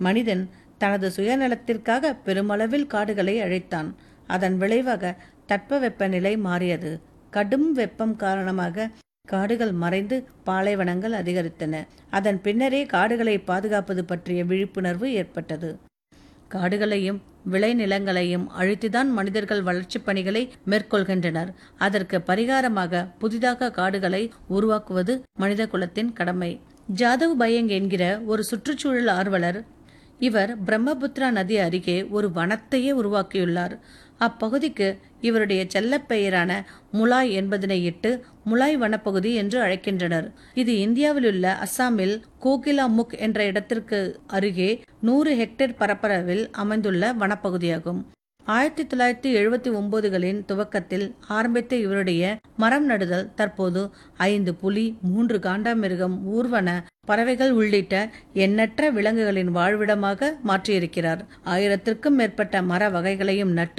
மனிதன் தனது சுயநலத்திற்காக பெருமளவில் காடுகளை அழித்தான் அதன் விளைவாக தட்பவெப்பநிலை மாறியது கடும் வெப்பம் காரணமாக காடுகள் மறைந்து பாலைவனங்கள் அதிகரித்தன அதன் பின்னரே காடுகளை பாதுகாப்பது பற்றிய விழிப்புணர்வு ஏற்பட்டது காடுகளையும் விளைநிலங்களையும் அழித்துதான் மனிதர்கள் வளர்ச்சிப் பணிகளை மேற்கொள்கின்றனர் அதற்கு பரிகாரமாக புதிதாக காடுகளை உருவாக்குவது மனித குலத்தின் கடமை ஜாதவ் பயங் என்கிற ஒரு சுற்றுச்சூழல் ஆர்வலர் இவர் பிரம்மபுத்திரா நதி அருகே ஒரு வனத்தையே உருவாக்கியுள்ளார் அப்பகுதிக்கு இவருடைய செல்லப் பெயரான முலாய் என்பதனை இட்டு முலாய் வனப்பகுதி என்று அழைக்கின்றனர் இது இந்தியாவில் உள்ள அஸ்ஸாமில் கோகிலாமுக் என்ற இடத்திற்கு அருகே நூறு ஹெக்டேர் பரப்பளவில் அமைந்துள்ள வனப்பகுதியாகும் ஆயிரத்தி தொள்ளாயிரத்தி எழுபத்தி ஒன்பதுகளின் துவக்கத்தில் ஆரம்பித்த இவருடைய மரம் நடுதல் தற்போது ஐந்து புலி மூன்று காண்டாமிருகம் ஊர்வன பறவைகள் உள்ளிட்ட எண்ணற்ற விலங்குகளின் வாழ்விடமாக மாற்றியிருக்கிறார் ஆயிரத்திற்கும் மேற்பட்ட மர வகைகளையும் நட்டு